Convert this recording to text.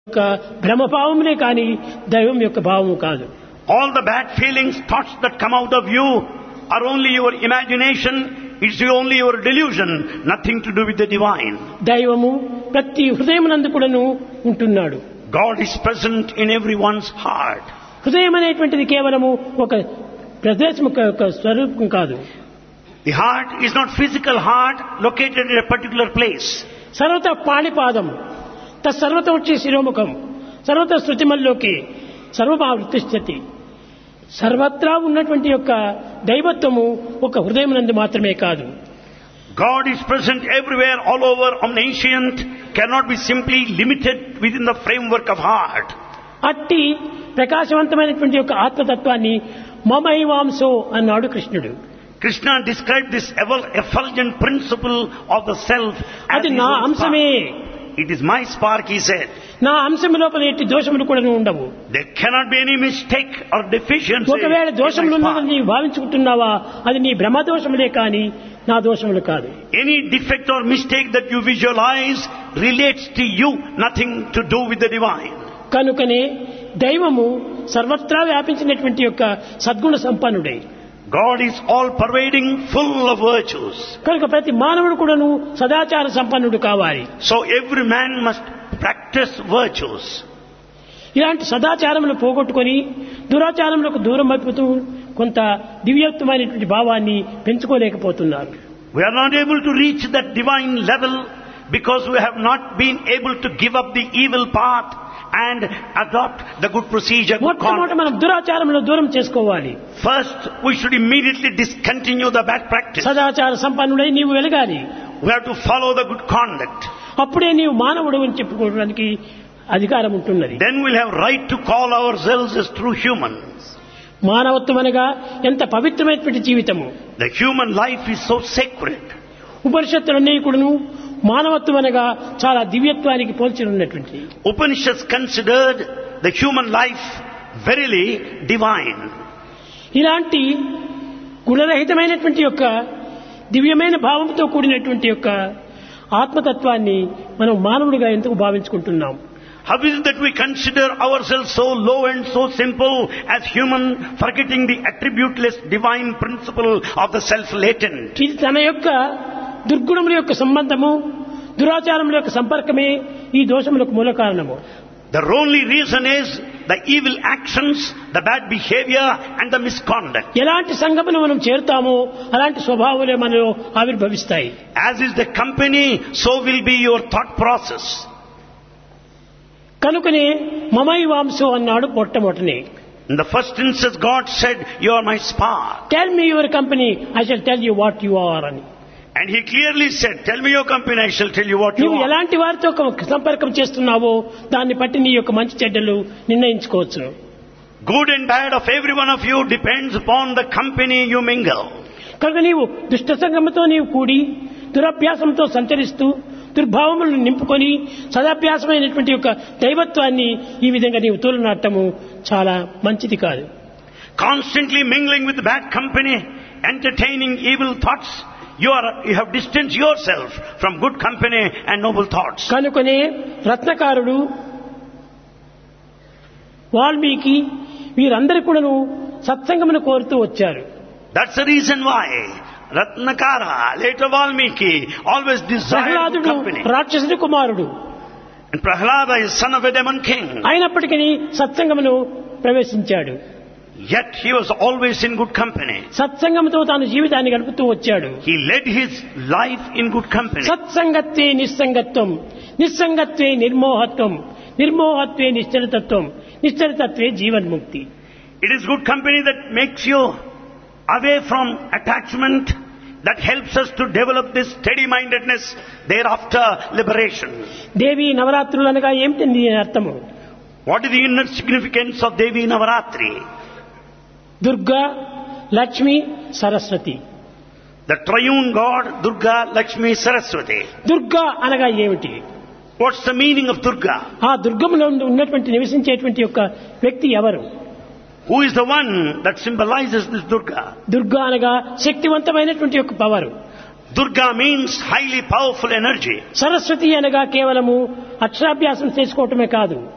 యొక్క భ్రమభావములే కానీ దైవం యొక్క భావము కాదు All the bad feelings, thoughts that come out of you are only your imagination. It's only your delusion. Nothing to do with the divine. దైవము ప్రతి హృదయమునందు కూడాను ఉంటున్నాడు God is present in everyone's heart. హృదయం అనేటువంటిది కేవలము ఒక ప్రదేశం యొక్క స్వరూపం కాదు The heart is not physical heart located in a particular place. సర్వత పాణిపాదం తత్సర్వత వచ్చే శిరోముఖం సర్వత శృతిమల్లోకి సర్వమావృతిష్టతి సర్వత్రా ఉన్నటువంటి యొక్క దైవత్వము ఒక హృదయమునందు మాత్రమే కాదు God is present everywhere, all over, omniscient, cannot be simply limited within the framework of heart. అట్టి ప్రకాశవంతమైనటువంటి యొక్క ఆత్మతత్వాన్ని మమైవాంసో అన్నాడు కృష్ణుడు Krishna described this ever- effulgent principle of the self as అది his నా own అంశమే spark. It is my spark, he said. నా అంశము లోపల ఎట్టి దోషములు కూడా ఉండవు There cannot be any mistake or deficiency. ఒకవేళ in దోషములు my ఉన్నదని spark. నీవు భావించుకుంటున్నావా అది నీ భ్రమ దోషములే కాని నా దోషములు కాదు Any defect or mistake that you visualize relates to you, nothing to do with the divine. కనుకనే దైవము సర్వత్రా వ్యాపించినటువంటి యొక్క సద్గుణ సంపన్నుడై God is all pervading, full of virtues. కనుక ప్రతి మానవుడు కూడాను సదాచార సంపన్నుడు కావాలి So every man must practice virtues. ఇలాంటి సదాచారములు పోగొట్టుకొని దురాచారములకు దూరం అయిపోతూ కొంత దివ్యత్వమైనటువంటి భావాన్ని పెంచుకోలేకపోతున్నారు We are not able to reach that divine level because we have not been able to give up the evil path and adopt the good procedure. good మొట్టమొదట conduct. మనం దురాచారములు దూరం చేసుకోవాలి First, we should immediately discontinue the bad practice. సదాచార సంపన్నుడై నీవు వెలగాలి We have to follow the good conduct. అప్పుడే నీవు మానవుడు అని చెప్పుకోవడానికి అధికారం ఉంటున్నది Then we'll have right to call ourselves as true humans. మానవత్వం అనగా ఎంత పవిత్రమైనటువంటి జీవితము The human life is so sacred. ఉపనిషత్తులన్నీ కూడాను మానవత్వం అనగా చాలా దివ్యత్వానికి పోల్చి ఉన్నటువంటి Upanishads considered the human life verily divine. ఇలాంటి గుణరహితమైనటువంటి యొక్క దివ్యమైన భావంతో కూడినటువంటి యొక్క ఆత్మతత్వాన్ని మనం మానవుడిగా ఎందుకు భావించుకుంటున్నాం How is it that we consider ourselves so low and so simple as human, forgetting the attributeless divine principle of the self latent? ఇది తన యొక్క దుర్గుణముల యొక్క సంబంధము దురాచారముల యొక్క సంపర్కమే ఈ దోషములకు మూల కారణము The only reason is the evil actions, the bad behavior and the misconduct. ఎలాంటి సంగమును మనం చేరుతామో అలాంటి స్వభావాలే మనలో ఆవిర్భవిస్తాయి As is the company, so will be your thought process. కనుకనే మమై వాంసో అన్నాడు మొట్టమొదటిని In the first instance, God said, You are my spark. Tell me your company I shall tell you what you are అని And He clearly said, Tell me your company, I shall tell you what you నువ్వు are. ఎలాంటి వారితో ఒక సంపర్కం చేస్తున్నావో దాన్ని బట్టి నీ యొక్క మంచి చెడ్డలు నిర్ణయించుకోవచ్చు Good and bad of every one of you depends upon the company you mingle. కనుక నీవు దుష్ట సంగంతో నీవు కూడి దురభ్యాసంతో సంచరిస్తూ దుర్భావములను నింపుకొని సదాభ్యాసమైనటువంటి యొక్క దైవత్వాన్ని ఈ విధంగా నీవు తోలునాటము చాలా మంచిది కాదు Constantly mingling with bad company, entertaining evil thoughts, you, are, you have distanced yourself from good company and noble thoughts. కనుకనే రత్నకారుడు వాల్మీకి వీరందరూ కూడాను సత్సంగమును కోరుతూ వచ్చారు That's the reason why Ratnakara, later Valmiki, always desired good ప్రహ్లాదుడు company. రాక్షసుడి కుమారుడు And Prahlada is son of a demon king. అయినప్పటికీ సత్సంగమును ప్రవేశించాడు Yet he was always in good company. సత్సంగంతో తాను జీవితాన్ని గడుపుతూ వచ్చాడు He led his life in good company. సత్సంగత్వే నిస్సంగత్వం నిస్సంగత్వే నిర్మోహత్వం నిర్మోహత్వే నిశ్చలతత్వం నిశ్చలతత్వే జీవన్ముక్తి It is good company that makes you away from attachment, that helps us to develop this steady-mindedness, thereafter liberation. దేవి నవరాత్రులు అనగా ఏమిటి దీని అర్థము What is the inner significance of Devi Navaratri? Durga Lakshmi Saraswati The triune God, Durga, Lakshmi, Saraswati. Durga అనగా ఏమిటి What's the meaning of Durga? ఆ దుర్గములో ఉన్నటువంటి నివసించేటువంటి యొక్క వ్యక్తి ఎవరు Who is the one that symbolizes this Durga? Durga అనగా శక్తివంతమైనటువంటి యొక్క power Durga means highly powerful energy. Saraswati అనగా కేవలము అక్షరాభ్యాసం చేసుకోవటమే కాదు